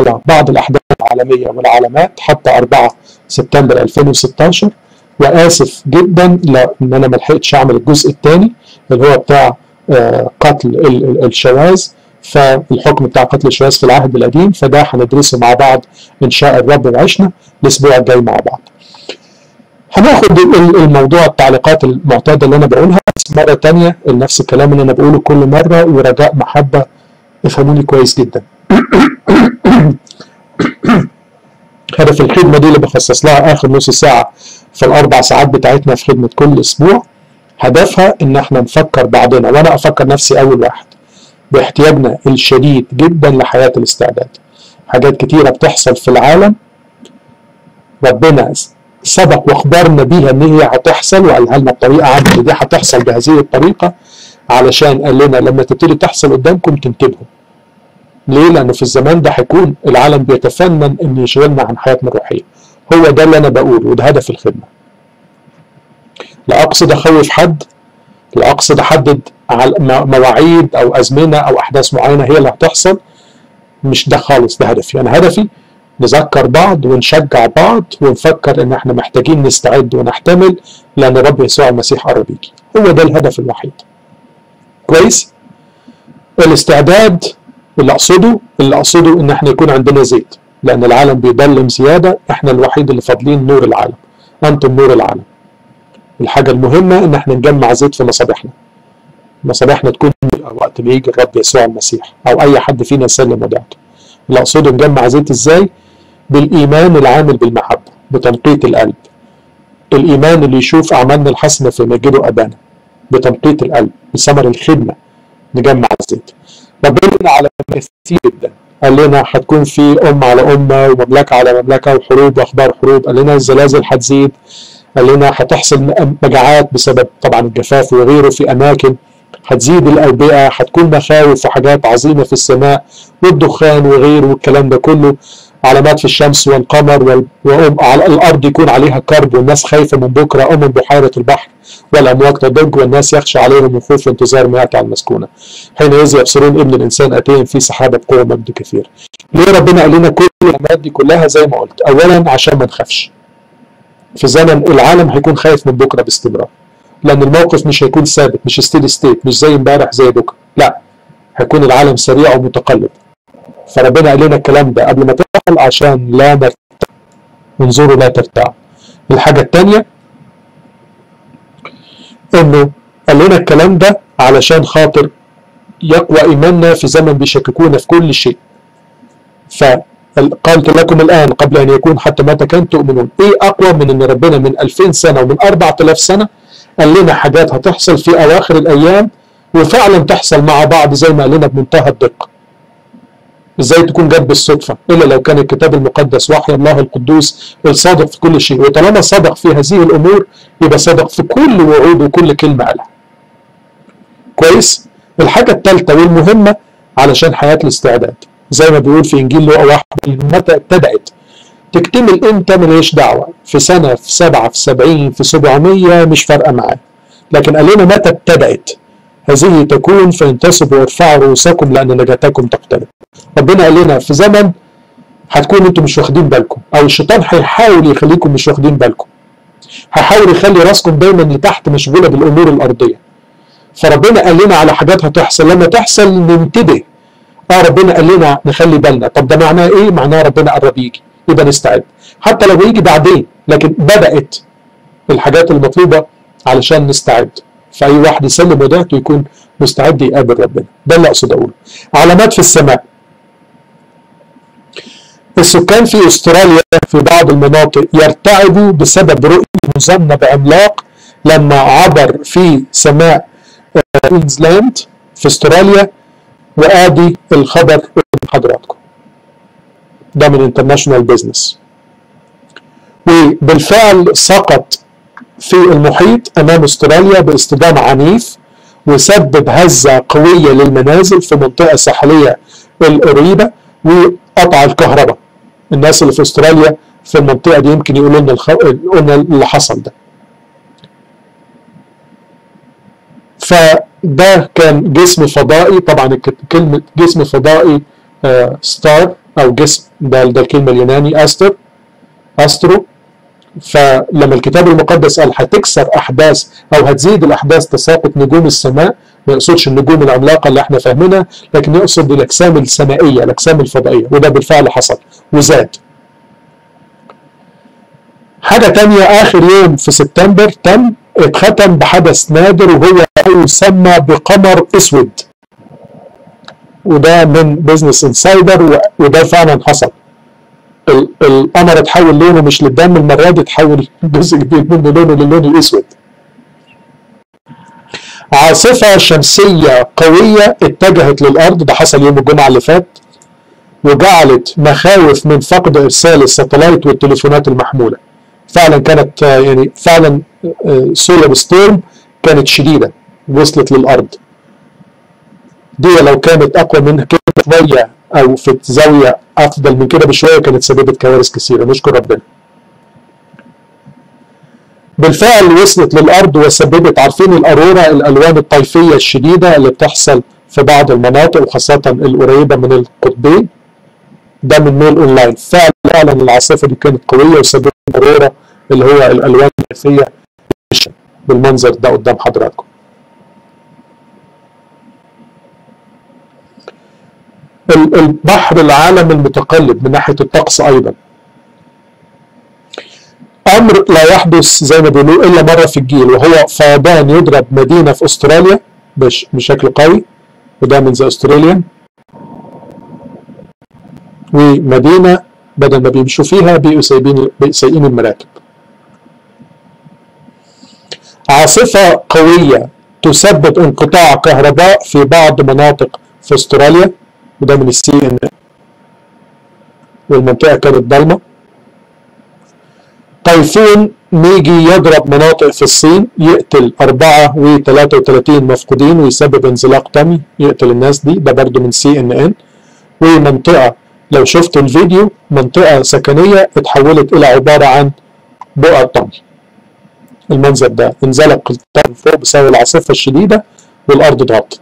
نقرا بعض الاحداث العالميه والعلامات حتى 4 سبتمبر 2016 واسف جدا لان انا ما لحقتش اعمل الجزء الثاني اللي هو بتاع قتل الشواذ فالحكم بتاع قتل الشواذ في العهد القديم فده هندرسه مع بعض ان شاء الرب وعشنا الاسبوع الجاي مع بعض. هناخد الموضوع التعليقات المعتاده اللي انا بقولها بس مره ثانيه نفس الكلام اللي انا بقوله كل مره ورجاء محبه افهموني كويس جدا. هدف الخدمه دي اللي بخصص لها اخر نص ساعه في الاربع ساعات بتاعتنا في خدمه كل اسبوع هدفها ان احنا نفكر بعضنا وانا افكر نفسي اول واحد باحتياجنا الشديد جدا لحياه الاستعداد. حاجات كتيره بتحصل في العالم ربنا سبق واخبرنا بيها ان هي هتحصل وقالها لنا بطريقه عامه دي هتحصل بهذه الطريقه علشان قال لنا لما تبتدي تحصل قدامكم تنتبهوا. ليه؟ لأنه في الزمان ده هيكون العالم بيتفنن إن يشغلنا عن حياتنا الروحية. هو ده اللي أنا بقوله وده هدف الخدمة. لا أقصد أخوف حد، لا أقصد أحدد مواعيد أو أزمنة أو أحداث معينة هي اللي هتحصل. مش ده خالص ده هدفي، أنا هدفي نذكر بعض ونشجع بعض ونفكر إن إحنا محتاجين نستعد ونحتمل لأن الرب يسوع المسيح قرب يجي. هو ده الهدف الوحيد. كويس؟ الاستعداد اللي اقصده اللي اقصده ان احنا يكون عندنا زيت لان العالم بيضلم زياده احنا الوحيد اللي فاضلين نور العالم انتم نور العالم الحاجه المهمه ان احنا نجمع زيت في مصابيحنا مصابيحنا تكون وقت ما يجي الرب يسوع المسيح او اي حد فينا يسلم ودعته اللي اقصده نجمع زيت ازاي بالايمان العامل بالمحبه بتنقية القلب الايمان اللي يشوف اعمالنا الحسنه في مجده ابانا بتنقية القلب بثمر الخدمه نجمع الزيت ربنا على كثير جدا قال لنا هتكون في أمة على أمة ومملكة على مملكة وحروب وأخبار حروب قال لنا الزلازل هتزيد قال لنا هتحصل مجاعات بسبب طبعا الجفاف وغيره في أماكن هتزيد الأوبئة هتكون مخاوف وحاجات عظيمة في السماء والدخان وغيره والكلام ده كله علامات في الشمس والقمر وعلى الأرض يكون عليها كرب والناس خايفة من بكرة أم بحيرة البحر والأمواج تضج والناس يخشى عليهم من خوف انتظار مئات على المسكونة حينئذ يبصرون ابن الإنسان أتيهم في سحابة قوة مجد كثير ليه ربنا قال لنا كل العلامات دي كلها زي ما قلت أولا عشان ما نخافش في زمن العالم هيكون خايف من بكرة باستمرار لأن الموقف مش هيكون ثابت مش ستيدي ستيت مش زي امبارح زي بكرة لا هيكون العالم سريع ومتقلب فربنا قال لنا الكلام ده قبل ما تحصل عشان لا نرتاع انظروا لا ترتاع الحاجة الثانية انه قال لنا الكلام ده علشان خاطر يقوى ايماننا في زمن بيشككونا في كل شيء فقلت لكم الان قبل ان يكون حتى متى كان تؤمنون ايه اقوى من ان ربنا من 2000 سنه ومن 4000 سنه قال لنا حاجات هتحصل في اواخر الايام وفعلا تحصل مع بعض زي ما قال لنا بمنتهى الدقه ازاي تكون جت بالصدفه الا لو كان الكتاب المقدس وحي الله القدوس الصادق في كل شيء وطالما صدق في هذه الامور يبقى صدق في كل وعود وكل كلمه قالها كويس الحاجه الثالثه والمهمه علشان حياه الاستعداد زي ما بيقول في انجيل لوقا واحد متى ابتدات تكتمل امتى ماليش دعوه في سنه في سبعه في سبعين في سبعمية مش فارقه معاه لكن قال لنا متى ابتدات هذه تكون فانتصبوا وارفعوا رؤوسكم لان نجاتكم تقترب ربنا قال لنا في زمن هتكون انتم مش واخدين بالكم او الشيطان هيحاول يخليكم مش واخدين بالكم هيحاول يخلي راسكم دايما لتحت مشغوله بالامور الارضيه فربنا قال لنا على حاجات هتحصل لما تحصل ننتبه اه ربنا قال لنا نخلي بالنا طب ده معناه ايه معناه ربنا قرب يجي يبقى نستعد حتى لو يجي بعدين لكن بدات الحاجات المطلوبه علشان نستعد فاي واحد يسلم ودعته يكون مستعد يقابل ربنا ده اللي اقصد اقوله علامات في السماء السكان في استراليا في بعض المناطق يرتعبوا بسبب رؤية مذنب عملاق لما عبر في سماء كوينزلاند في استراليا وادي الخبر قدام حضراتكم ده من انترناشونال بزنس وبالفعل سقط في المحيط امام استراليا باصطدام عنيف وسبب هزه قويه للمنازل في منطقه ساحليه القريبه وقطع الكهرباء الناس اللي في استراليا في المنطقه دي يمكن يقولوا لنا الخ... قلنا اللي حصل ده فده كان جسم فضائي طبعا كلمه جسم فضائي آه ستار او جسم ده, ده الكلمه اليوناني استر استرو فلما الكتاب المقدس قال هتكسر احداث او هتزيد الاحداث تساقط نجوم السماء ما يقصدش النجوم العملاقه اللي احنا فاهمينها لكن يقصد الاجسام السمائيه الاجسام الفضائيه وده بالفعل حصل وزاد حاجة تانية آخر يوم في سبتمبر تم اتختم بحدث نادر وهو يسمى بقمر أسود وده من بزنس انسايدر وده فعلا حصل القمر اتحول لونه مش للدم المرة دي اتحول جزء كبير منه لونه للون الأسود عاصفة شمسية قوية اتجهت للأرض ده حصل يوم الجمعة اللي فات وجعلت مخاوف من فقد إرسال الساتلايت والتليفونات المحمولة فعلا كانت يعني فعلا سولار ستورم كانت شديدة وصلت للأرض دي لو كانت أقوى من كده شوية أو في زاوية أفضل من كده بشوية كانت سببت كوارث كثيرة نشكر ربنا بالفعل وصلت للأرض وسببت عارفين الأرورا الألوان الطيفية الشديدة اللي بتحصل في بعض المناطق وخاصة القريبة من القطبين ده من ميل اونلاين فعلا العاصفه دي كانت قويه وسببت اورورا اللي هو الالوان الطيفيه بالمنظر ده قدام حضراتكم البحر العالم المتقلب من ناحيه الطقس ايضا امر لا يحدث زي ما بيقولوا الا مره في الجيل وهو فيضان يضرب مدينه في استراليا بشكل قوي وده من ذا استراليان ومدينة بدل ما بيمشوا فيها بقوا سايبين سايقين المراكب عاصفة قوية تسبب انقطاع كهرباء في بعض مناطق في استراليا وده من السي ان والمنطقة كانت ضلمة طيفون ميجي يضرب مناطق في الصين يقتل 4 و 33 مفقودين ويسبب انزلاق تامي يقتل الناس دي ده برضه من سي ان ان ومنطقة لو شفت الفيديو منطقة سكنية اتحولت إلى عبارة عن بقع طمي المنظر ده انزلق الطمي فوق بسبب العاصفة الشديدة والأرض اتغطت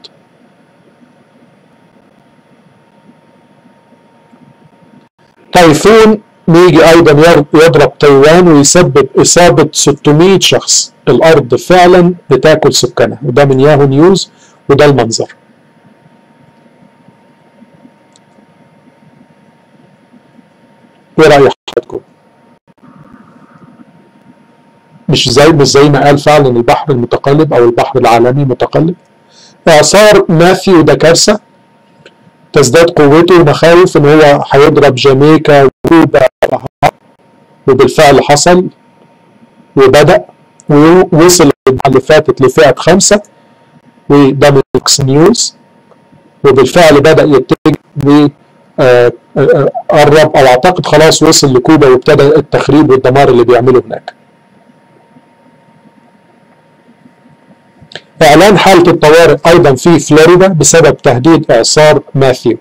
تايفون بيجي أيضا يضرب تايوان ويسبب إصابة 600 شخص الأرض فعلا بتاكل سكانها وده من ياهو نيوز وده المنظر ايه راي حضراتكم مش زي مش زي ما قال فعلا البحر المتقلب او البحر العالمي متقلب اعصار ماثيو ده كارثه تزداد قوته ومخاوف ان هو هيضرب جامايكا وكوبا وبالفعل حصل وبدا ووصل اللي فاتت لفئه خمسه وده من فوكس نيوز وبالفعل بدا يتجه و قرب او اعتقد خلاص وصل لكوبا وابتدى التخريب والدمار اللي بيعمله هناك. اعلان حاله الطوارئ ايضا في فلوريدا بسبب تهديد اعصار ماثيو.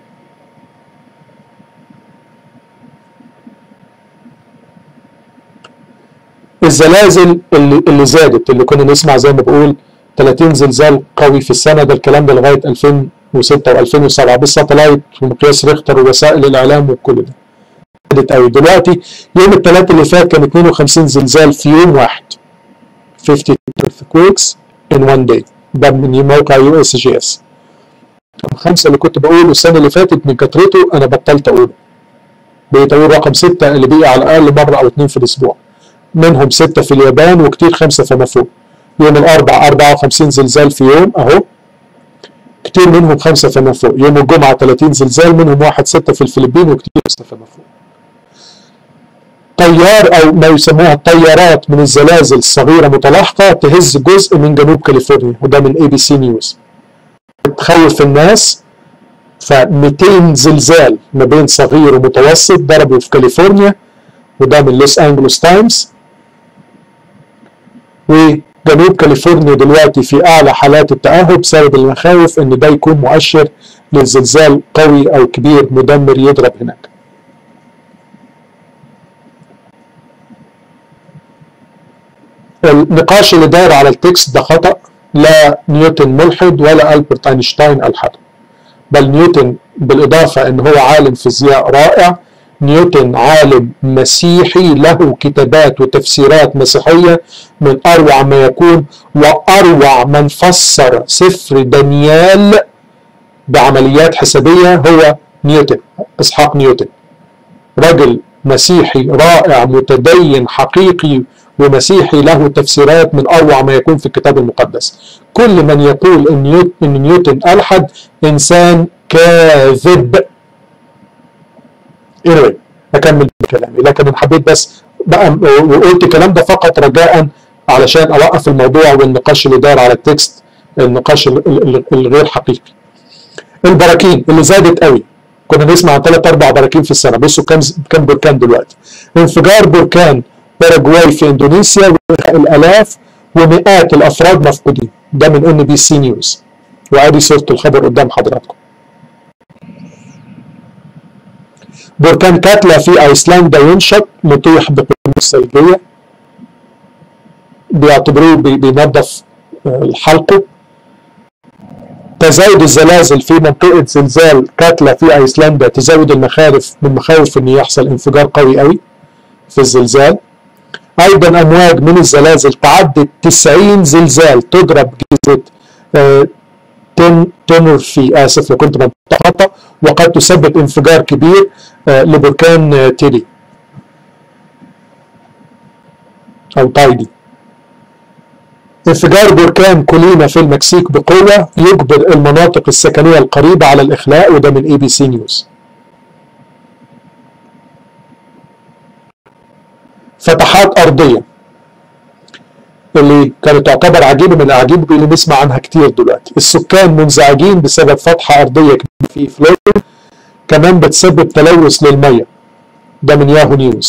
الزلازل اللي, اللي زادت اللي كنا نسمع زي ما بقول 30 زلزال قوي في السنه ده الكلام ده لغايه 2006 و2007 بالساتلايت ومقياس ريختر ووسائل الاعلام وكل ده زادت قوي دلوقتي يوم الثلاث اللي فات كان 52 زلزال في يوم واحد 50 earthquakes in one day ده من موقع يو اس جي اس خمسة اللي كنت بقوله السنة اللي فاتت من كثرته أنا بطلت أقوله بقيت أقول رقم ستة اللي بقي على الأقل مرة أو اتنين في الأسبوع منهم ستة في اليابان وكتير خمسة فما فوق يوم الأربع 54 زلزال في يوم أهو كتير منهم خمسة فما فوق يوم الجمعة 30 زلزال منهم واحد ستة في الفلبين وكتير ستة فما فوق طيار أو ما يسموها الطيارات من الزلازل الصغيرة متلاحقة تهز جزء من جنوب كاليفورنيا وده من اي بي سي نيوز تخوف الناس ف 200 زلزال ما بين صغير ومتوسط ضربوا في كاليفورنيا وده من لوس انجلوس تايمز وجنوب كاليفورنيا دلوقتي في اعلى حالات التاهب بسبب المخاوف ان ده يكون مؤشر لزلزال قوي او كبير مدمر يضرب هناك النقاش اللي داير على التكست ده خطأ لا نيوتن ملحد ولا ألبرت أينشتاين ألحده بل نيوتن بالإضافة أن هو عالم فيزياء رائع نيوتن عالم مسيحي له كتابات وتفسيرات مسيحية من أروع ما يكون وأروع من فسر سفر دانيال بعمليات حسابية هو نيوتن إسحاق نيوتن رجل مسيحي رائع متدين حقيقي ومسيحي له تفسيرات من اروع ما يكون في الكتاب المقدس كل من يقول ان نيوتن, إن نيوتن الحد انسان كاذب anyway اكمل بكلامي لكن انا حبيت بس بقى وقلت الكلام ده فقط رجاء علشان اوقف الموضوع والنقاش اللي دار على التكست النقاش الغير حقيقي البراكين اللي زادت قوي كنا نسمع عن ثلاث اربع براكين في السنه بصوا كم كم بركان دلوقتي انفجار بركان باراجواي في اندونيسيا الالاف ومئات الافراد مفقودين ده من ان بي سي نيوز وادي صوره الخبر قدام حضراتكم بركان كاتلا في ايسلندا ينشط مطيح بقيمه ثلجيه بيعتبروه بينظف حلقه تزايد الزلازل في منطقة زلزال كاتلا في ايسلندا تزود المخاوف من مخاوف ان يحصل انفجار قوي قوي في الزلزال ايضا امواج من الزلازل تعدت 90 زلزال تضرب جزء آه تنر في اسف لو كنت خطا وقد تسبب انفجار كبير آه لبركان آه تيري او تايدي انفجار بركان كولينا في المكسيك بقوة يجبر المناطق السكنية القريبة على الإخلاء وده من اي بي سي نيوز فتحات أرضية اللي كانت تعتبر عجيبة من الأعاجيب اللي نسمع عنها كتير دلوقتي السكان منزعجين بسبب فتحة أرضية كبيرة في فلوريدا كمان بتسبب تلوث للمية ده من ياهو نيوز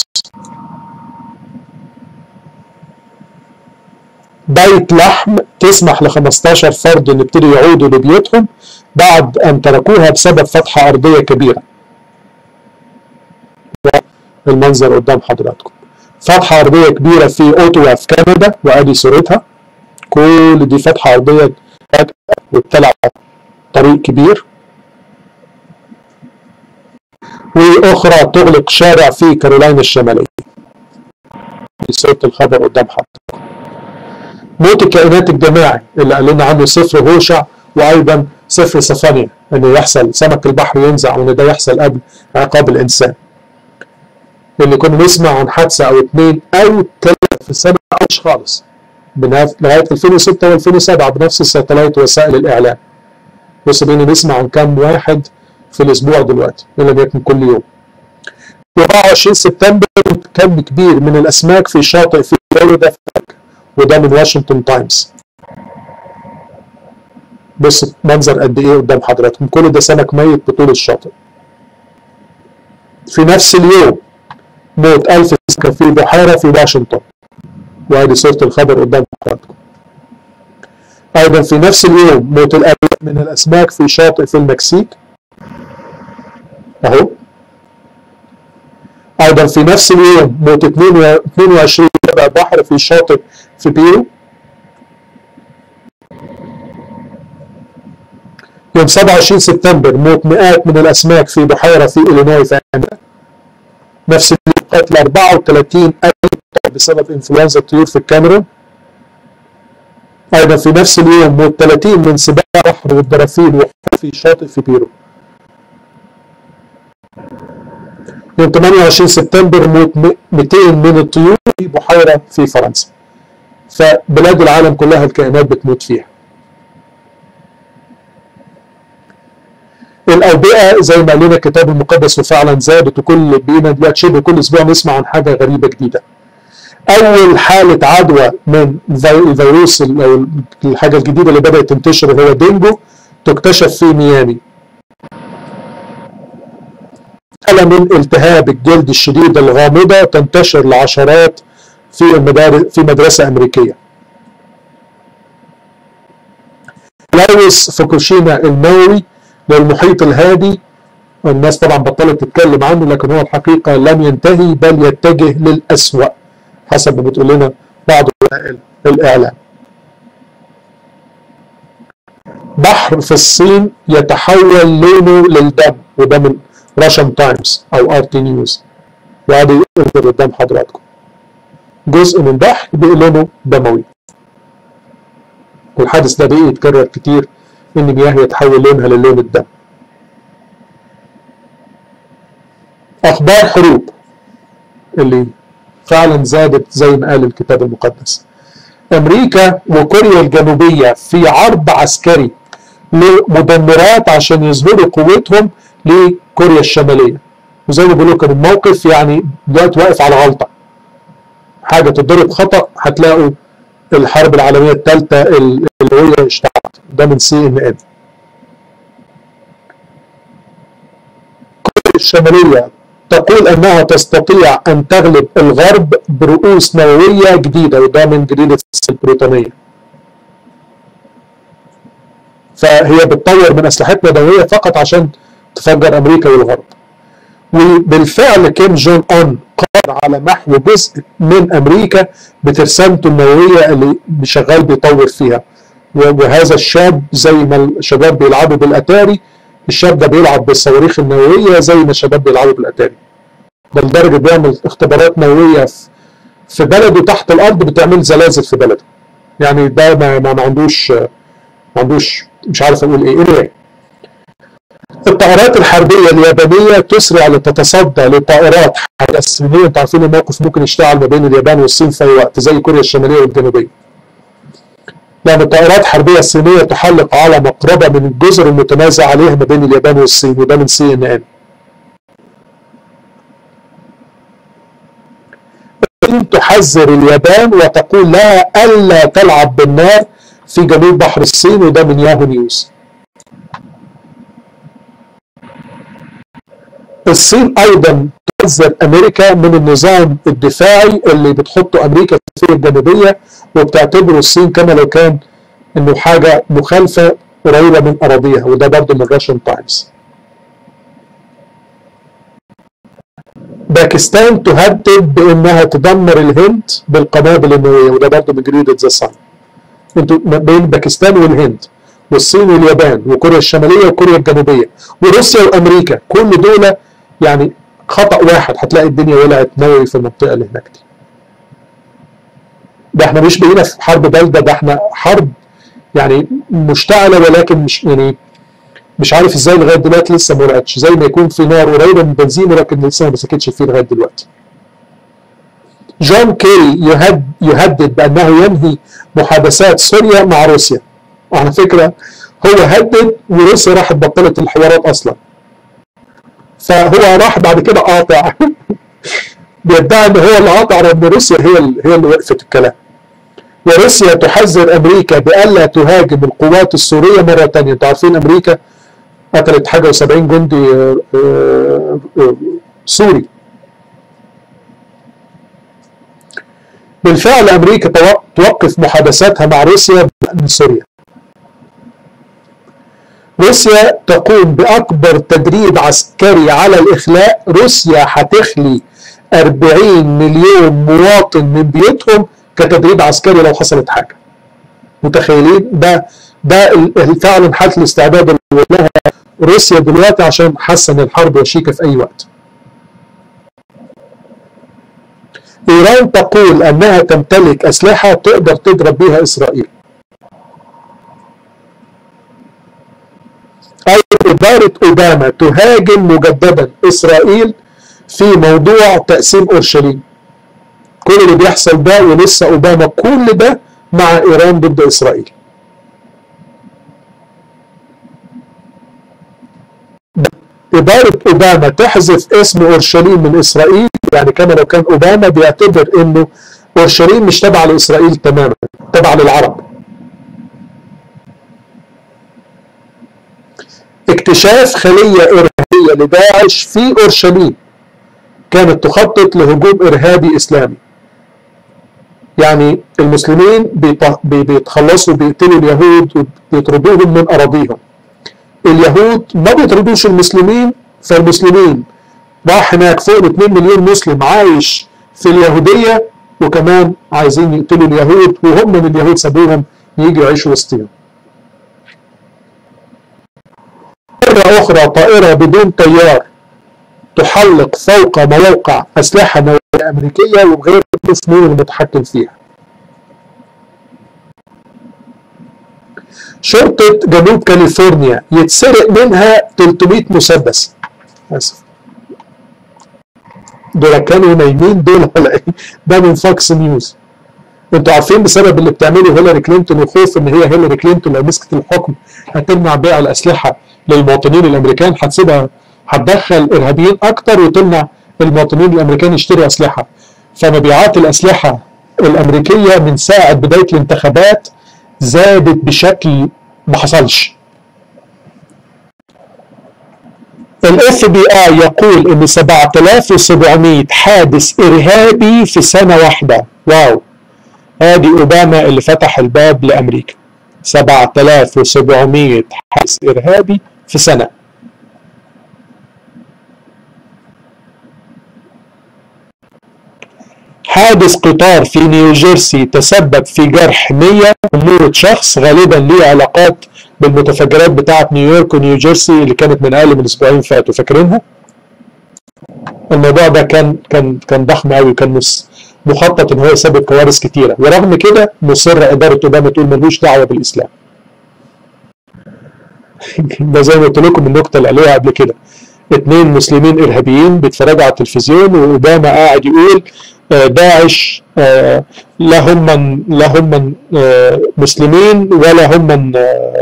بيت لحم تسمح ل 15 فرد ان يبتدوا يعودوا لبيوتهم بعد ان تركوها بسبب فتحه ارضيه كبيره. المنظر قدام حضراتكم. فتحه ارضيه كبيره في اوتوا في كندا وادي صورتها. كل دي فتحه ارضيه وابتلع طريق كبير. واخرى تغلق شارع في كارولاينا الشماليه. دي صوره الخبر قدام حضراتكم. موت الكائنات الجماعي اللي قال لنا عنه سفر هوشع وايضا سفر سفانيا ان يحصل سمك البحر ينزع وان ده يحصل قبل عقاب الانسان. اللي كنا نسمع عن حادثه او اثنين او ثلاثه في السنه مش خالص لغايه 2006 و2007 بنفس الساتلايت وسائل الاعلام. بس بقينا نسمع عن كم واحد في الاسبوع دلوقتي ان لم يكن كل يوم. 24 سبتمبر كم كبير من الاسماك في شاطئ في فلوريدا وده من واشنطن تايمز بص منظر قد ايه قدام حضراتكم كل ده سمك ميت بطول الشاطئ في نفس اليوم موت ألف سمكة في بحيرة في واشنطن وادي صورة الخبر قدام حضراتكم أيضا في نفس اليوم موت الآلاف من الأسماك في شاطئ في المكسيك أهو أيضا في نفس اليوم موت 22 سبع بحر في شاطئ في بيرو يوم 27 سبتمبر موت مئات من الأسماك في بحيرة في إلينوي في أمريكا نفس اليوم قتل 34 ألف بسبب إنفلونزا الطيور في الكاميرون أيضا في نفس اليوم موت 30 من سباع بحر والدرافين في شاطئ في بيرو يوم 28 سبتمبر موت 200 من الطيور في بحيرة في فرنسا فبلاد العالم كلها الكائنات بتموت فيها الأوبئة زي ما قال لنا الكتاب المقدس وفعلا زادت وكل بقينا دلوقتي شبه كل أسبوع نسمع عن حاجة غريبة جديدة. أول حالة عدوى من الفيروس أو الحاجة الجديدة اللي بدأت تنتشر هو دينجو تكتشف في ميامي. حالة من التهاب الجلد الشديد الغامضة تنتشر لعشرات في المدارس في مدرسة أمريكية. تلوث فوكوشيما النووي للمحيط الهادي الناس طبعا بطلت تتكلم عنه لكن هو الحقيقة لم ينتهي بل يتجه للأسوأ حسب ما بتقول لنا بعض وسائل الإعلام. بحر في الصين يتحول لونه للدم وده من راشن تايمز او ار تي نيوز وادي يظهر قدام حضراتكم جزء من بحر بقى لونه دموي والحادث ده بقي يتكرر كتير ان مياه يتحول لونها للون الدم اخبار حروب اللي فعلا زادت زي ما قال الكتاب المقدس امريكا وكوريا الجنوبيه في عرض عسكري لمدمرات عشان يظهروا قوتهم لكوريا الشماليه وزي ما بيقولوا كان الموقف يعني دلوقتي واقف على غلطه حاجه تتضرب خطا هتلاقوا الحرب العالميه الثالثه اللي هي اشتعلت ده من سي ان ان كوريا الشماليه تقول انها تستطيع ان تغلب الغرب برؤوس نوويه جديده وده من جريده البريطانيه فهي بتطور من اسلحتنا النوويه فقط عشان تفجر امريكا والغرب وبالفعل كيم جون اون قادر على محو جزء من امريكا بترسانته النوويه اللي شغال بيطور فيها وهذا الشاب زي ما الشباب بيلعبوا بالاتاري الشاب ده بيلعب بالصواريخ النوويه زي ما الشباب بيلعبوا بالاتاري ده لدرجه بيعمل اختبارات نوويه في بلده تحت الارض بتعمل زلازل في بلده يعني ده ما, ما عندوش ما عندوش مش عارف اقول ايه anyway. الطائرات الحربيه اليابانيه تسرع لتتصدى لطائرات حرب الصينيه انتوا عارفين الموقف ممكن يشتغل ما بين اليابان والصين في اي وقت زي كوريا الشماليه والجنوبيه لأن الطائرات الحربية الصينية تحلق على مقربة من الجزر المتنازع عليها ما بين اليابان والصين وده من سي ان ان. الصين تحذر اليابان وتقول لها ألا تلعب بالنار في جنوب بحر الصين وده من ياهو نيوز. الصين أيضا تحذر أمريكا من النظام الدفاعي اللي بتحطه أمريكا في السوريا الجنوبية وبتعتبره الصين كما لو كان انه حاجه مخالفه قريبه من اراضيها وده برضه من راشن تايمز. باكستان تهدد بانها تدمر الهند بالقنابل النوويه وده برضه من جريده ذا صن. انتوا بين باكستان والهند والصين واليابان وكوريا الشماليه وكوريا الجنوبيه وروسيا وامريكا كل دول يعني خطا واحد هتلاقي الدنيا ولعت نووي في المنطقه اللي هناك دي. ده احنا مش بقينا في حرب بلده ده احنا حرب يعني مشتعله ولكن مش يعني مش عارف ازاي لغايه دلوقتي لسه ما ولعتش زي ما يكون في نار قريبه من بنزين ولكن لسه ما مسكتش فيه لغايه دلوقتي. جون كيري يهد يهدد بانه ينهي محادثات سوريا مع روسيا. وعلى فكره هو هدد وروسيا راحت بطلت الحوارات اصلا. فهو راح بعد كده قاطع بيدعي ان هو اللي قاطع رغم روسيا هي هي اللي وقفت الكلام. وروسيا تحذر امريكا بالا تهاجم القوات السوريه مره ثانيه، انتوا عارفين امريكا قتلت حاجه و70 جندي سوري. بالفعل امريكا توقف محادثاتها مع روسيا من سوريا. روسيا تقوم باكبر تدريب عسكري على الاخلاء، روسيا هتخلي 40 مليون مواطن من بيوتهم كتدريب عسكري لو حصلت حاجه. متخيلين ده ده فعلا حاله الاستعداد اللي لها روسيا دلوقتي عشان حاسه ان الحرب وشيكه في اي وقت. ايران تقول انها تمتلك اسلحه تقدر تضرب بها اسرائيل. أي إدارة أوباما تهاجم مجددا إسرائيل في موضوع تقسيم أورشليم كل اللي بيحصل ده ولسه أوباما كل ده مع إيران ضد إسرائيل إدارة أوباما تحذف اسم أورشليم من إسرائيل يعني كما لو كان أوباما بيعتبر إنه أورشليم مش تبع لإسرائيل تماما تبع للعرب اكتشاف خلية إرهابية لداعش في أورشليم كانت تخطط لهجوم إرهابي إسلامي يعني المسلمين بيتخلصوا بيقتلوا اليهود وبيطردوهم من أراضيهم اليهود ما بيطردوش المسلمين فالمسلمين راح هناك فوق 2 مليون مسلم عايش في اليهودية وكمان عايزين يقتلوا اليهود وهم من اليهود سابوهم يجوا يعيشوا وسطهم مرة أخرى طائرة بدون طيار تحلق فوق مواقع أسلحة نووية أمريكية وغير مين المتحكم فيها شرطة جنوب كاليفورنيا يتسرق منها 300 مسدس آسف دول كانوا نايمين دول ولا ايه؟ ده من فوكس نيوز انتوا عارفين بسبب اللي بتعمله هيلاري كلينتون وخوف ان هي هيلاري كلينتون لو مسكت الحكم هتمنع بيع الاسلحه للمواطنين الامريكان هتسيبها هتدخل ارهابيين اكتر وتمنع المواطنين الامريكان يشتري اسلحه فمبيعات الاسلحه الامريكيه من ساعه بدايه الانتخابات زادت بشكل ما حصلش الاف بي اي يقول ان 7700 حادث ارهابي في سنه واحده واو ادي اوباما اللي فتح الباب لامريكا 7700 حادث ارهابي في سنه حادث قطار في نيوجيرسي تسبب في جرح 100 وموت شخص غالبا ليه علاقات بالمتفجرات بتاعه نيويورك ونيوجيرسي اللي كانت من اقل من اسبوعين فاتوا فاكرينها؟ الموضوع ده كان كان كان ضخم قوي كان مخطط ان هو يسبب كوارث كتيره ورغم كده مصر اداره اوباما تقول ملوش دعوه بالاسلام. ده زي ما قلت لكم النكته اللي قالوها قبل كده اثنين مسلمين ارهابيين بيتفرجوا على التلفزيون واوباما قاعد يقول داعش لا هم من لا هم من مسلمين ولا هم من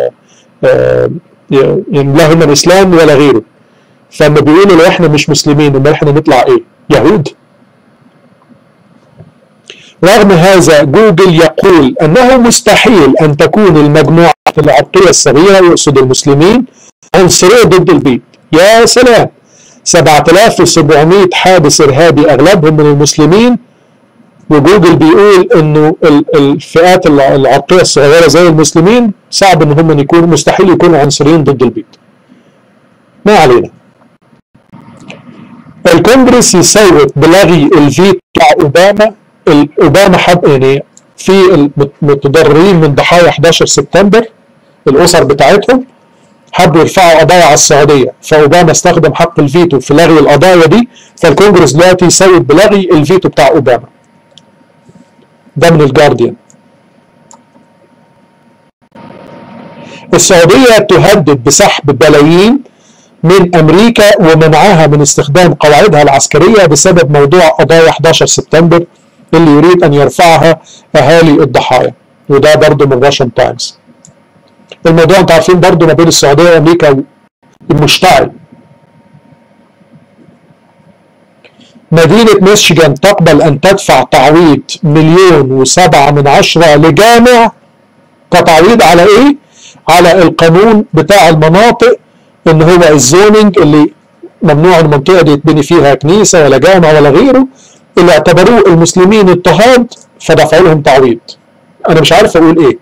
يعني لا هم من اسلام ولا غيره فلما بيقولوا لو احنا مش مسلمين امال احنا نطلع ايه؟ يهود رغم هذا جوجل يقول انه مستحيل ان تكون المجموعه العرقيه الصغيره يقصد المسلمين عنصريه ضد البيت يا سلام 7700 حادث ارهابي اغلبهم من المسلمين وجوجل بيقول انه الفئات العرقيه الصغيره زي المسلمين صعب ان هم يكونوا مستحيل يكونوا عنصريين ضد البيت. ما علينا. الكونجرس يصوت بلغي الفيتو بتاع اوباما اوباما حب يعني في المتضررين من ضحايا 11 سبتمبر الاسر بتاعتهم حبوا يرفعوا قضايا على السعوديه فاوباما استخدم حق الفيتو في لغي القضايا دي فالكونجرس دلوقتي يصوت بلغي الفيتو بتاع اوباما ده من الجارديان السعوديه تهدد بسحب بلايين من امريكا ومنعها من استخدام قواعدها العسكريه بسبب موضوع قضايا 11 سبتمبر اللي يريد ان يرفعها اهالي الضحايا وده برضه من راشن تايمز الموضوع انتوا عارفين برضه ما بين السعوديه وامريكا مشتعل مدينة ميشيغان تقبل أن تدفع تعويض مليون وسبعة من عشرة لجامع كتعويض على إيه؟ على القانون بتاع المناطق إن هو الزوننج اللي ممنوع المنطقة دي يتبني فيها كنيسة ولا جامع ولا غيره اللي اعتبروه المسلمين اضطهاد فدفعوا لهم تعويض. أنا مش عارف أقول إيه.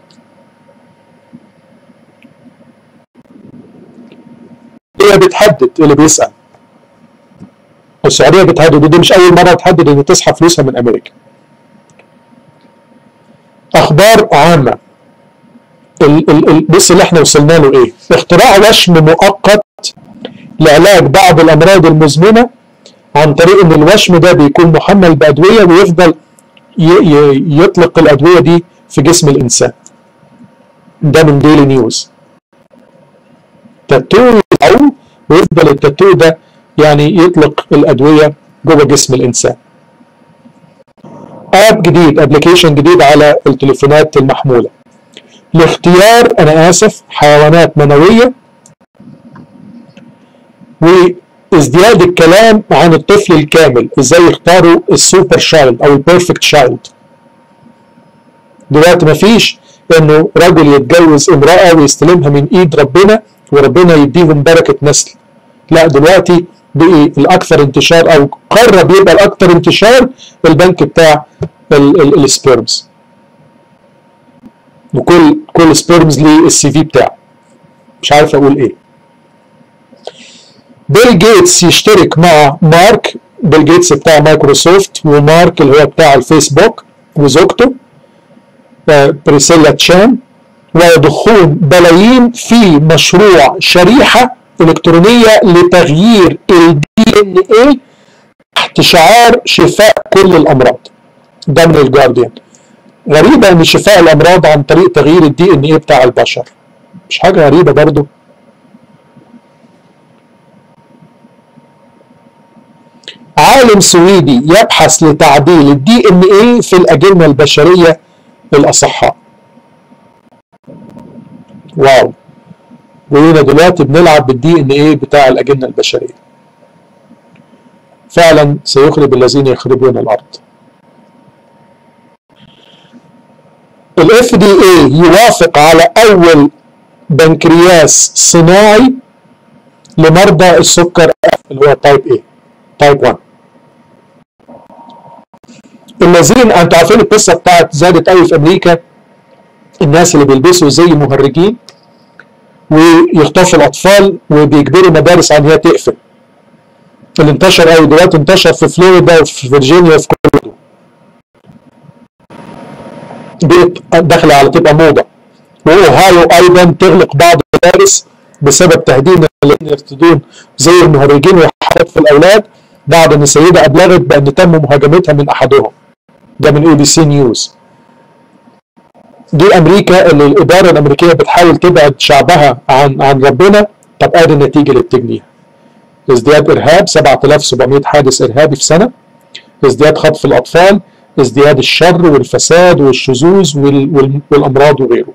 هي بتحدد اللي بيسأل والسعوديه بتهدد ودي مش اول مره تهدد ان تسحب فلوسها من امريكا. اخبار عامه ال ال ال بص اللي احنا وصلنا له ايه؟ اختراع وشم مؤقت لعلاج بعض الامراض المزمنه عن طريق ان الوشم ده بيكون محمل بادويه ويفضل يطلق الادويه دي في جسم الانسان. ده من ديلي نيوز. تاتو ويفضل التاتو ده يعني يطلق الادويه جوه جسم الانسان. اب جديد ابلكيشن جديد على التليفونات المحموله. لاختيار انا اسف حيوانات منويه وازدياد الكلام عن الطفل الكامل ازاي يختاروا السوبر شايلد او البيرفكت شايلد دلوقتي مفيش انه رجل يتجوز امراه ويستلمها من ايد ربنا وربنا يديهم بركه نسل لا دلوقتي بقي الاكثر انتشار او قرب يبقى الاكثر انتشار البنك بتاع السبيرمز وكل كل سبيرمز ليه السي في بتاعه مش عارف اقول ايه بيل جيتس يشترك مع مارك بيل جيتس بتاع مايكروسوفت ومارك اللي هو بتاع الفيسبوك وزوجته بريسيلا تشان ويضخون بلايين في مشروع شريحة الكترونيه لتغيير الدي ان ايه تحت شعار شفاء كل الامراض ده من الجارديان غريبه ان شفاء الامراض عن طريق تغيير الدي ان ايه بتاع البشر مش حاجه غريبه برضو عالم سويدي يبحث لتعديل الدي ان ايه في الاجنه البشريه للاصحاء واو وهنا دلوقتي بنلعب بالدي ان ايه بتاع الاجنه البشريه فعلا سيخرب الذين يخربون الارض الاف دي اي يوافق على اول بنكرياس صناعي لمرضى السكر اللي هو تايب ايه تايب 1 الذين انتوا عارفين القصه بتاعت زادت قوي في امريكا الناس اللي بيلبسوا زي مهرجين ويخطفوا الاطفال وبيجبروا مدارس ان هي تقفل اللي انتشر قوي دلوقتي انتشر في فلوريدا وفي فيرجينيا وفي كولورادو بقت داخله على تبقى موضه واوهايو ايضا تغلق بعض المدارس بسبب تهديد الذين يرتدون زي المهرجين ويحرض في الاولاد بعد ان السيده ابلغت بان تم مهاجمتها من احدهم ده من اي بي سي نيوز دي امريكا اللي الاداره الامريكيه بتحاول تبعد شعبها عن عن ربنا طب ادي النتيجه اللي بتجنيها ازدياد ارهاب 7700 حادث ارهابي في سنه ازدياد خطف الاطفال ازدياد الشر والفساد والشذوذ وال وال والامراض وغيره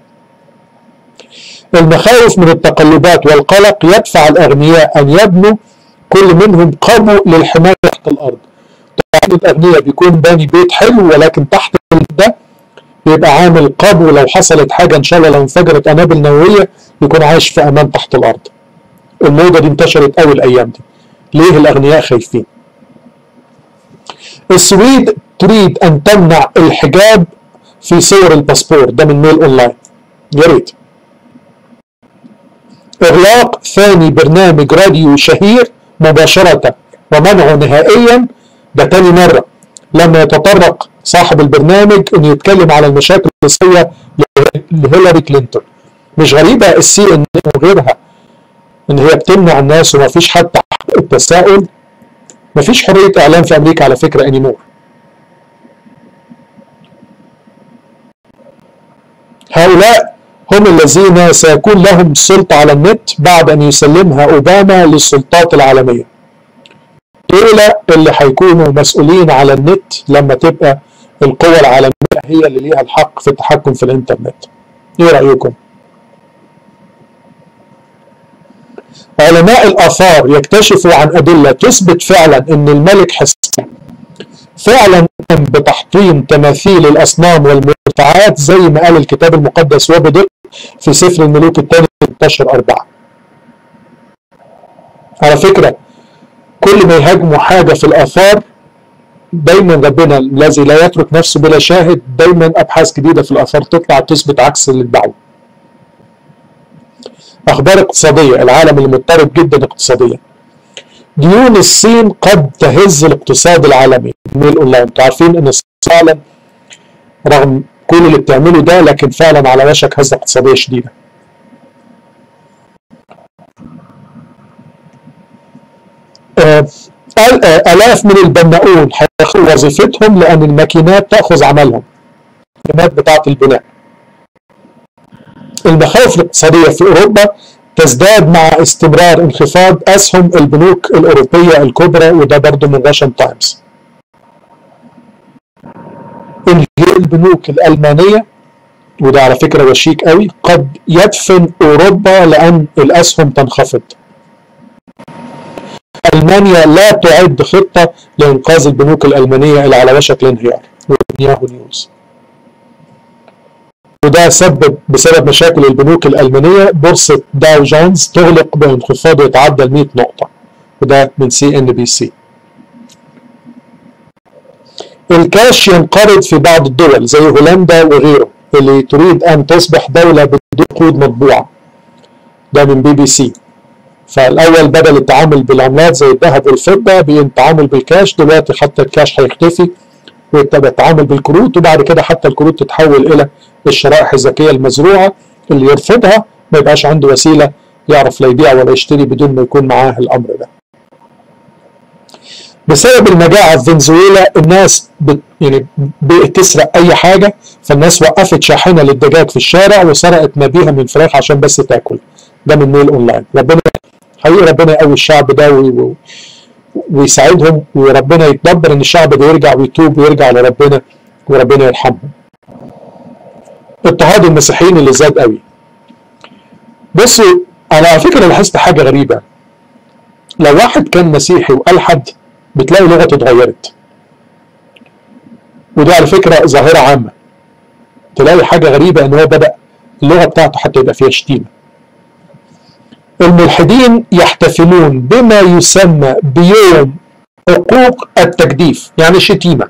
المخاوف من التقلبات والقلق يدفع الاغنياء ان يبنوا كل منهم قبو للحمايه تحت الارض طبعا الاغنياء بيكون باني بيت حلو ولكن تحت ده بيبقى عامل قبو لو حصلت حاجه ان شاء الله لو انفجرت قنابل نوويه يكون عايش في امان تحت الارض الموضه دي انتشرت قوي الايام دي ليه الاغنياء خايفين السويد تريد ان تمنع الحجاب في صور الباسبور ده من ميل اونلاين يا ريت اغلاق ثاني برنامج راديو شهير مباشره ومنعه نهائيا ده تاني مره لما يتطرق صاحب البرنامج انه يتكلم على المشاكل السياسيه لهيلاري كلينتون مش غريبه السي ان وغيرها ان هي بتمنع الناس وما فيش حتى التساؤل ما فيش حريه اعلام في امريكا على فكره انيمور هؤلاء هم الذين سيكون لهم سلطة على النت بعد أن يسلمها أوباما للسلطات العالمية دول اللي هيكونوا مسؤولين على النت لما تبقى القوى العالمية هي اللي ليها الحق في التحكم في الإنترنت إيه رأيكم؟ علماء الآثار يكتشفوا عن أدلة تثبت فعلا أن الملك حسين فعلا قام بتحطيم تماثيل الأصنام والمرتفعات زي ما قال الكتاب المقدس وبدقة في سفر الملوك الثاني 16 أربعة على فكرة كل ما يهاجموا حاجة في الآثار دايما ربنا الذي لا يترك نفسه بلا شاهد دايما أبحاث جديدة في الآثار تطلع تثبت عكس اللي ادعوه أخبار اقتصادية العالم اللي مضطرب جدا اقتصاديا ديون الصين قد تهز الاقتصاد العالمي ميل اونلاين انتوا عارفين ان فعلا رغم كل اللي بتعمله ده لكن فعلا على وشك هزه اقتصاديه شديده آلاف من البناؤون هياخدوا وظيفتهم لأن الماكينات تأخذ عملهم الماكينات بتاعة البناء المخاوف الاقتصادية في أوروبا تزداد مع استمرار انخفاض أسهم البنوك الأوروبية الكبرى وده برضه من راشن تايمز البنوك الألمانية وده على فكرة وشيك قوي قد يدفن أوروبا لأن الأسهم تنخفض ألمانيا لا تعد خطة لإنقاذ البنوك الألمانية اللي على وشك الانهيار ياهو نيوز وده سبب بسبب مشاكل البنوك الألمانية بورصة داو جونز تغلق بانخفاض يتعدى ال 100 نقطة وده من سي ان بي سي الكاش ينقرض في بعض الدول زي هولندا وغيره اللي تريد أن تصبح دولة بدون قيود مطبوعة ده من بي بي سي فالأول بدل التعامل بالعملات زي الذهب والفضة بالتعامل بالكاش دلوقتي حتى الكاش هيختفي ويبقى التعامل بالكروت وبعد كده حتى الكروت تتحول إلى الشرائح الذكية المزروعة اللي يرفضها ما يبقاش عنده وسيلة يعرف لا يبيع ولا يشتري بدون ما يكون معاه الامر ده بسبب المجاعة في فنزويلا الناس بت يعني بقت تسرق أي حاجة فالناس وقفت شاحنة للدجاج في الشارع وسرقت ما بيها من فراخ عشان بس تاكل ده من ميل أونلاين ربنا حقيقي ربنا يقوي الشعب ده و... ويساعدهم وربنا يتدبر إن الشعب ده يرجع ويتوب ويرجع لربنا وربنا يرحمهم. اضطهاد المسيحيين اللي زاد قوي. بصوا أنا على فكرة لاحظت حاجة غريبة. لو واحد كان مسيحي وألحد بتلاقي لغته اتغيرت وده على فكرة ظاهرة عامة تلاقي حاجة غريبة ان هو بدأ اللغة بتاعته حتى يبقى فيها شتيمة الملحدين يحتفلون بما يسمى بيوم حقوق التجديف يعني شتيمة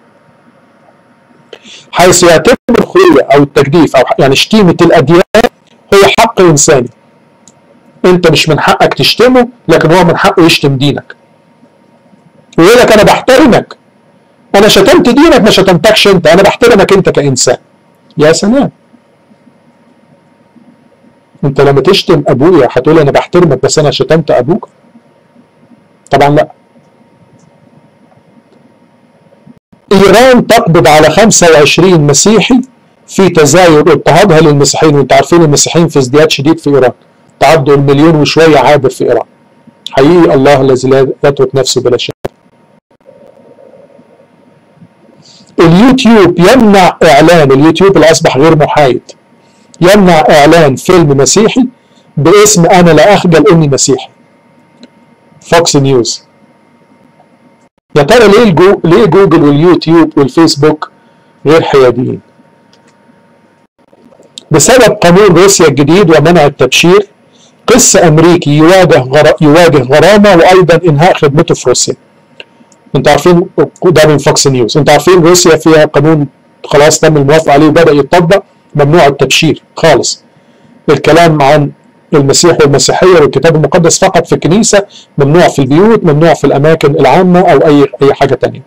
حيث يعتبر الخلية او التجديف او يعني شتيمة الاديان هو حق انساني انت مش من حقك تشتمه لكن هو من حقه يشتم دينك ويقول لك انا بحترمك انا شتمت دينك ما شتمتكش انت انا بحترمك انت كانسان يا سلام انت لما تشتم ابويا هتقول انا بحترمك بس انا شتمت ابوك طبعا لا ايران تقبض على 25 مسيحي في تزايد اضطهادها للمسيحيين وانت عارفين المسيحيين في ازدياد شديد في ايران تعدوا المليون وشويه عابر في ايران حقيقي الله الذي لا يترك نفسه بلا شيء اليوتيوب يمنع اعلان اليوتيوب اللي اصبح غير محايد يمنع اعلان فيلم مسيحي باسم انا لا اخجل اني مسيحي فوكس نيوز يا ترى ليه الجو... ليه جوجل واليوتيوب والفيسبوك غير حياديين بسبب قانون روسيا الجديد ومنع التبشير قس امريكي يواجه غر... يواجه غرامه وايضا انهاء خدمته في روسيا انتوا عارفين ده من فوكس نيوز انتوا عارفين روسيا فيها قانون خلاص تم الموافقه عليه وبدا يطبق ممنوع التبشير خالص الكلام عن المسيح والمسيحيه والكتاب المقدس فقط في الكنيسه ممنوع في البيوت ممنوع في الاماكن العامه او اي اي حاجه تانية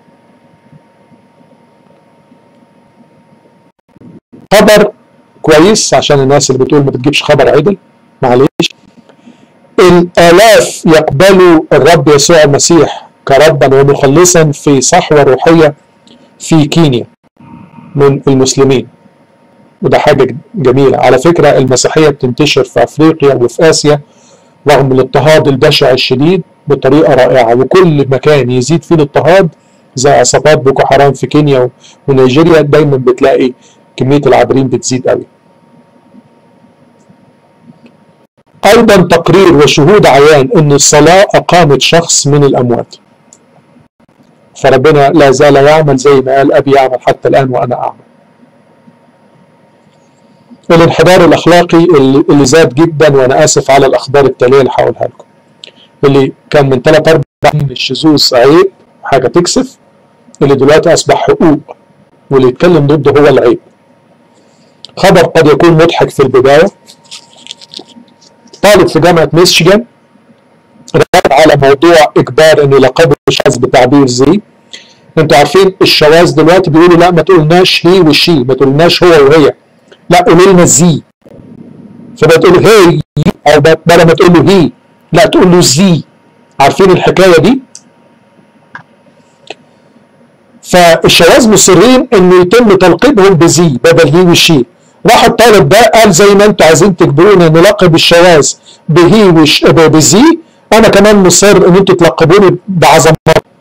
خبر كويس عشان الناس اللي بتقول ما بتجيبش خبر عدل معلش الالاف يقبلوا الرب يسوع المسيح كربا ومخلصا في صحوة روحية في كينيا من المسلمين وده حاجة جميلة على فكرة المسيحية بتنتشر في أفريقيا وفي آسيا رغم الاضطهاد البشع الشديد بطريقة رائعة وكل مكان يزيد فيه الاضطهاد زي عصابات بوكو حرام في كينيا ونيجيريا دايما بتلاقي كمية العابرين بتزيد قوي أيضا تقرير وشهود عيان أن الصلاة أقامت شخص من الأموات فربنا لا زال يعمل زي ما قال أبي يعمل حتى الآن وأنا أعمل الانحدار الأخلاقي اللي, اللي زاد جدا وأنا آسف على الأخبار التالية اللي هقولها لكم اللي كان من ثلاث أربع سنين الشذوذ عيب حاجة تكسف اللي دلوقتي أصبح حقوق واللي يتكلم ضده هو العيب خبر قد يكون مضحك في البداية طالب في جامعة ميشيغان رد على موضوع إجبار إنه لقبه الشاذ بتعبير زي انتوا عارفين الشواذ دلوقتي بيقولوا لا ما تقولناش هي والشي ما تقولناش هو وهي لا قولوا لنا زي فبتقول هي او بدل ما تقول له هي لا تقول له زي عارفين الحكايه دي فالشواذ مصرين انه يتم تلقيبهم بزي بدل هي والشي راح الطالب ده قال زي ما انتوا عايزين تجبرونا نلقب الشواذ بهي وش بزي انا كمان مصر ان انتوا تلقبوني بعظمات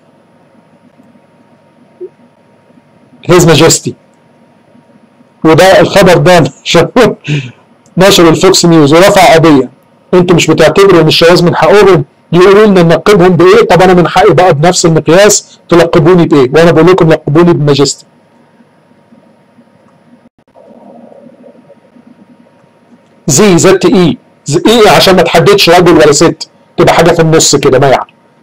هيز ماجستي وده الخبر ده نشر الفوكس نيوز ورفع قضيه انتوا مش بتعتبروا ان الشواذ من حقهم يقولوا لنا نلقبهم بايه طب انا من حقي بقى بنفس المقياس تلقبوني بايه وانا بقول لكم لقبوني بماجستي زي زت اي اي عشان ما تحددش رجل ولا ست تبقى حاجه في النص كده ميعه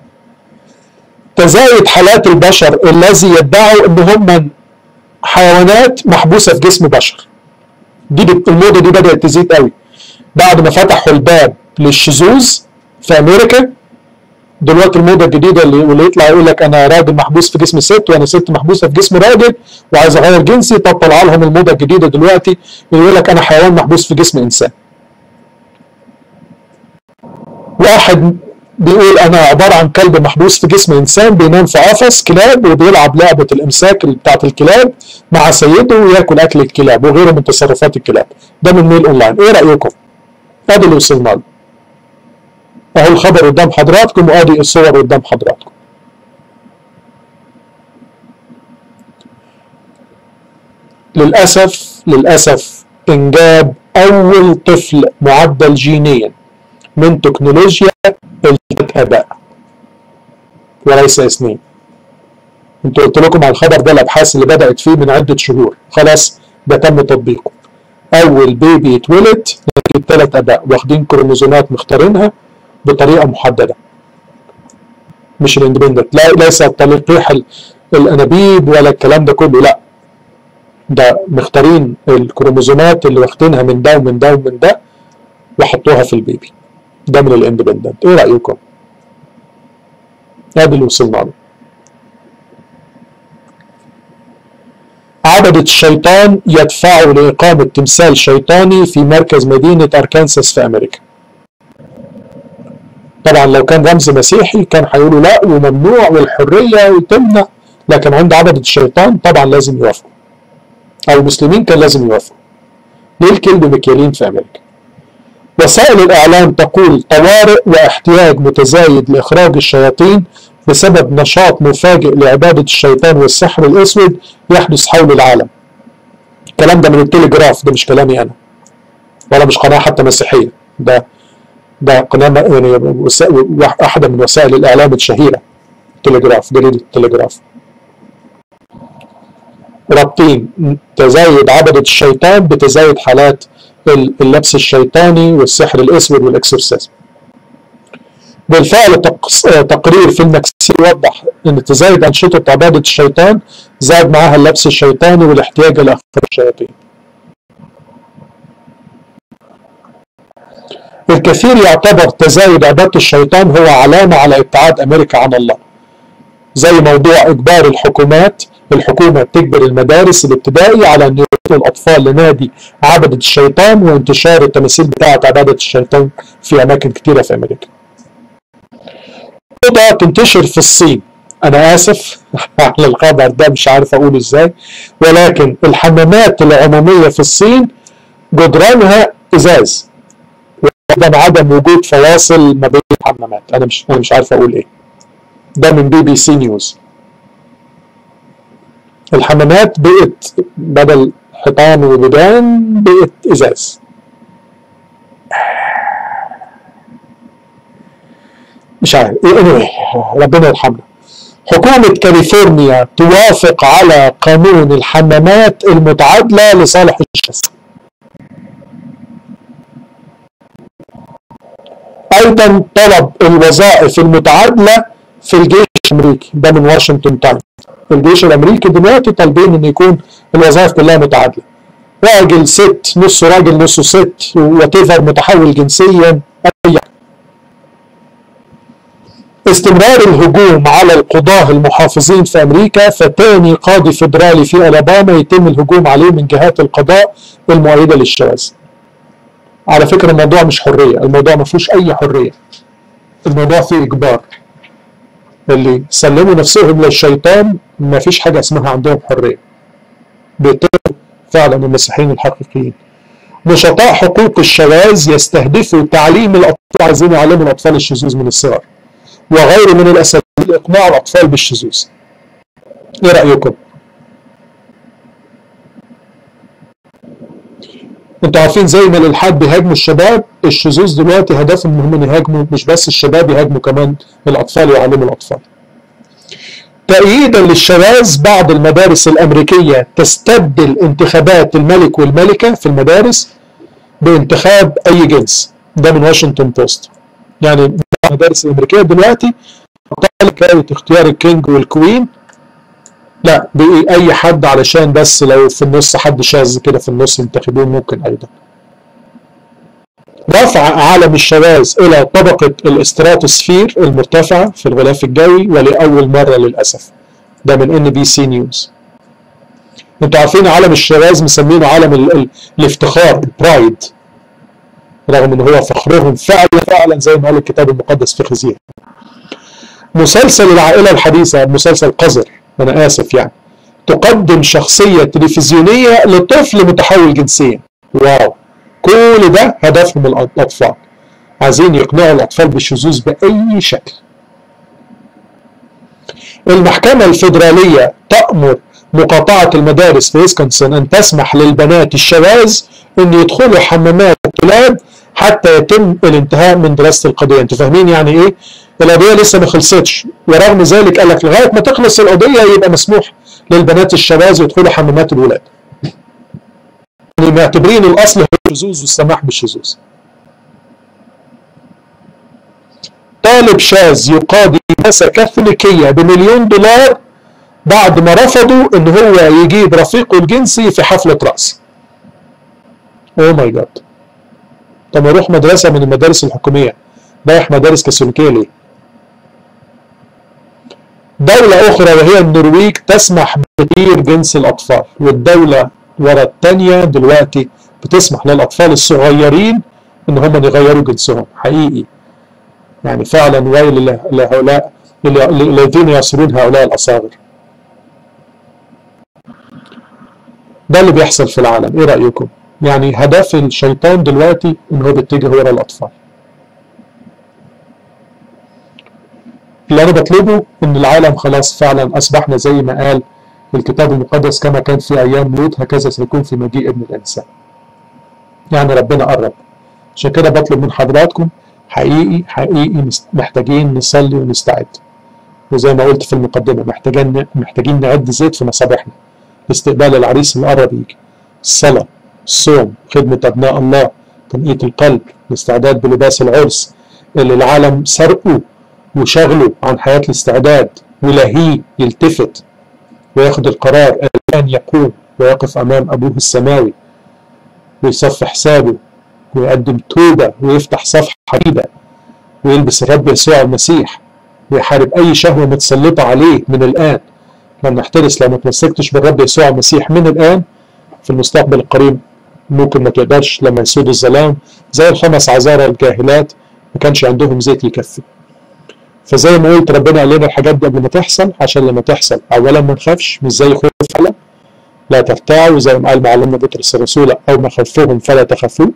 تزايد حالات البشر الذي يدعوا ان هم حيوانات محبوسه في جسم بشر دي الموضه دي بدات تزيد قوي بعد ما فتحوا الباب للشذوذ في امريكا دلوقتي الموضه الجديده اللي, اللي يطلع يقول لك انا راجل محبوس في جسم ست وانا ست محبوسه في جسم راجل وعايز اغير جنسي طب طلع لهم الموضه الجديده دلوقتي يقول لك انا حيوان محبوس في جسم انسان واحد بيقول انا عباره عن كلب محبوس في جسم انسان بينام في قفص كلاب وبيلعب لعبه الامساك بتاعه الكلاب مع سيده وياكل اكل الكلاب وغيره من تصرفات الكلاب ده من ميل اونلاين ايه رايكم؟ ادي اللي وصلنا له اهو الخبر قدام حضراتكم وادي الصور قدام حضراتكم للاسف للاسف انجاب اول طفل معدل جينيا من تكنولوجيا الثلاث اباء وليس اثنين انتوا قلت لكم على الخبر ده الابحاث اللي بدات فيه من عده شهور خلاص ده تم تطبيقه اول بيبي يتولد نتيجه ثلاث اباء واخدين كروموزومات مختارينها بطريقه محدده مش الاندبندنت لا ليس تلقيح الانابيب ولا الكلام ده كله لا ده مختارين الكروموزومات اللي واخدينها من ده ومن ده ومن ده وحطوها في البيبي ده من الاندبندنت ايه رايكم هذا اللي وصلنا له عبدة الشيطان يدفعوا لإقامة تمثال شيطاني في مركز مدينة أركانساس في أمريكا طبعا لو كان رمز مسيحي كان هيقولوا لا وممنوع والحرية وتمنع لكن عند عبدة الشيطان طبعا لازم يوافقوا أو المسلمين كان لازم يوافقوا ليه الكلب مكيالين في أمريكا وسائل الإعلام تقول طوارئ واحتياج متزايد لإخراج الشياطين بسبب نشاط مفاجئ لعبادة الشيطان والسحر الأسود يحدث حول العالم الكلام ده من التليجراف ده مش كلامي أنا ولا مش قناة حتى مسيحية ده ده قناة يعني واحدة من وسائل الإعلام الشهيرة تليجراف جريدة التليجراف رابطين تزايد عبدة الشيطان بتزايد حالات اللبس الشيطاني والسحر الاسود والاكسورسيزم بالفعل تقرير في المكسيك يوضح ان تزايد انشطه عباده الشيطان زاد معها اللبس الشيطاني والاحتياج الى اخبار الشياطين الكثير يعتبر تزايد عباده الشيطان هو علامه على ابتعاد امريكا عن الله زي موضوع اجبار الحكومات الحكومه تجبر المدارس الابتدائي على ان يرسلوا الاطفال لنادي عبده الشيطان وانتشار التماثيل بتاعه عباده الشيطان في اماكن كثيره في امريكا. موضه تنتشر في الصين انا اسف على الخبر ده مش عارف اقول ازاي ولكن الحمامات العموميه في الصين جدرانها ازاز وايضا عدم وجود فواصل ما بين الحمامات انا مش انا مش عارف اقول ايه ده من بي بي سي نيوز الحمامات بقت بدل حيطان وبيبان بقت ازاز مش عارف anyway ربنا يرحمنا حكومة كاليفورنيا توافق على قانون الحمامات المتعادلة لصالح الشخص أيضا طلب الوظائف المتعادلة في الجيش الأمريكي ده من واشنطن تايمز الجيش الامريكي دلوقتي طالبين ان يكون الوظائف كلها متعادله راجل ست نص راجل نص ست وات متحول جنسيا اي استمرار الهجوم على القضاة المحافظين في أمريكا فتاني قاضي فيدرالي في ألاباما يتم الهجوم عليه من جهات القضاء المؤيدة للشواذ. على فكرة الموضوع مش حرية، الموضوع ما فيهوش أي حرية. الموضوع فيه إجبار. اللي سلموا نفسهم للشيطان ما فيش حاجة اسمها عندهم حرية بيطلبوا فعلا المسيحيين الحقيقيين نشطاء حقوق الشواذ يستهدفوا تعليم الأطفال عايزين يعلموا الأطفال الشذوذ من الصغر وغيره من الأساليب لإقناع الأطفال بالشذوذ إيه رأيكم؟ انتوا عارفين زي ما الالحاد بيهاجموا الشباب الشذوذ دلوقتي هدفهم ان هم يهاجموا مش بس الشباب يهاجموا كمان الاطفال ويعلموا الاطفال. تأييدا للشواذ بعض المدارس الأمريكية تستبدل انتخابات الملك والملكة في المدارس بانتخاب أي جنس ده من واشنطن بوست يعني المدارس الأمريكية دلوقتي حكاية اختيار الكينج والكوين لا بأي حد علشان بس لو في النص حد شاذ كده في النص ينتخبوه ممكن أيضا رفع عالم الشواذ إلى طبقة الاستراتوسفير المرتفعة في الغلاف الجوي ولأول مرة للأسف ده من ان بي سي نيوز انتوا عارفين عالم الشواذ مسمينه عالم ال ال الافتخار البرايد رغم ان هو فخرهم فعلا فعلا زي ما قال الكتاب المقدس في خزيه مسلسل العائله الحديثه مسلسل قذر انا اسف يعني تقدم شخصيه تلفزيونيه لطفل متحول جنسيا واو كل ده هدفهم الاطفال عايزين يقنعوا الاطفال بالشذوذ باي شكل المحكمة الفيدرالية تأمر مقاطعة المدارس في ويسكونسن أن تسمح للبنات الشواذ أن يدخلوا حمامات الطلاب حتى يتم الانتهاء من دراسة القضية أنتوا فاهمين يعني إيه؟ القضية لسه ما خلصتش ورغم ذلك قال لك لغاية ما تخلص القضية يبقى مسموح للبنات الشواذ يدخلوا حمامات الولاد يعني معتبرين الأصل هو الشذوذ والسماح بالشذوذ طالب شاذ يقاضي مؤسسة كاثوليكية بمليون دولار بعد ما رفضوا ان هو يجيب رفيقه الجنسي في حفلة رأس اوه ماي جاد طب اروح مدرسة من المدارس الحكومية رايح مدارس كاثوليكية ليه؟ دولة أخرى وهي النرويج تسمح بتغيير جنس الأطفال والدولة ورا التانية دلوقتي بتسمح للأطفال الصغيرين إن هم يغيروا جنسهم حقيقي يعني فعلا ويل لهؤلاء الذين يصلون هؤلاء الأصاغر ده اللي بيحصل في العالم ايه رأيكم يعني هدف الشيطان دلوقتي ان هو بيتجه ورا الاطفال اللي انا بطلبه ان العالم خلاص فعلا اصبحنا زي ما قال الكتاب المقدس كما كان في ايام لوط هكذا سيكون في مجيء ابن الانسان يعني ربنا قرب عشان كده بطلب من حضراتكم حقيقي حقيقي محتاجين نصلي ونستعد وزي ما قلت في المقدمه محتاجين محتاجين نعد زيت في مصابيحنا لاستقبال العريس اللي قرب يجي الصلاه الصوم خدمه ابناء الله تنقيه القلب الاستعداد بلباس العرس اللي العالم سرقه وشغله عن حياه الاستعداد ولاهيه يلتفت وياخد القرار الان يقوم ويقف امام ابوه السماوي ويصف حسابه ويقدم توبة ويفتح صفحة جديدة ويلبس الرب يسوع المسيح ويحارب أي شهوة متسلطة عليه من الآن لما نحترس لو ما تمسكتش بالرب يسوع المسيح من الآن في المستقبل القريب ممكن ما تقدرش لما يسود الظلام زي الخمس عذارى الجاهلات ما كانش عندهم زيت يكفي فزي ما قلت ربنا قال لنا الحاجات دي قبل ما تحصل عشان لما تحصل اولا ما نخافش مش زي خوف فعلا لا ترتاعوا زي ما قال معلمنا بطرس الرسول او ما خفوهم فلا تخافوا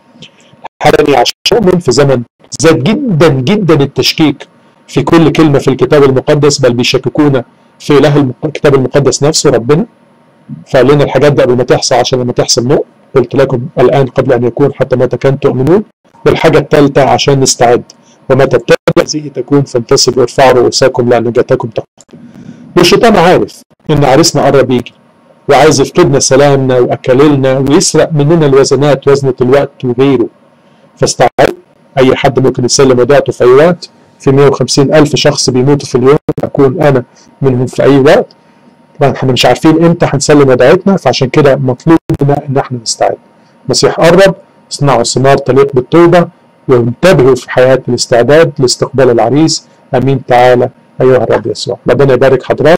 حالني عشان أؤمن في زمن زاد جدا جدا التشكيك في كل كلمة في الكتاب المقدس بل بيشككونا في إله الكتاب المقدس نفسه ربنا فقال لنا الحاجات دي قبل ما تحصل عشان لما تحصل نؤمن قلت لكم الآن قبل أن يكون حتى متى كان تؤمنون والحاجة الثالثة عشان نستعد ومتى ابتدأ هذه تكون فانتصبوا وارفعوا رؤوسكم لأن نجاتكم تقوم والشيطان عارف إن عريسنا قرب يجي وعايز يفقدنا سلامنا وأكللنا ويسرق مننا الوزنات وزنة الوقت وغيره فاستعد اي حد ممكن يسلم وديعته في اي وقت في 150 الف شخص بيموتوا في اليوم اكون انا منهم في اي وقت طبعا احنا مش عارفين امتى هنسلم وديعتنا فعشان كده مطلوب منا ان احنا نستعد المسيح قرب اصنعوا ثمار تليق بالتوبه وانتبهوا في حياه الاستعداد لاستقبال العريس امين تعالى ايها الرب يسوع ربنا يبارك حضرتك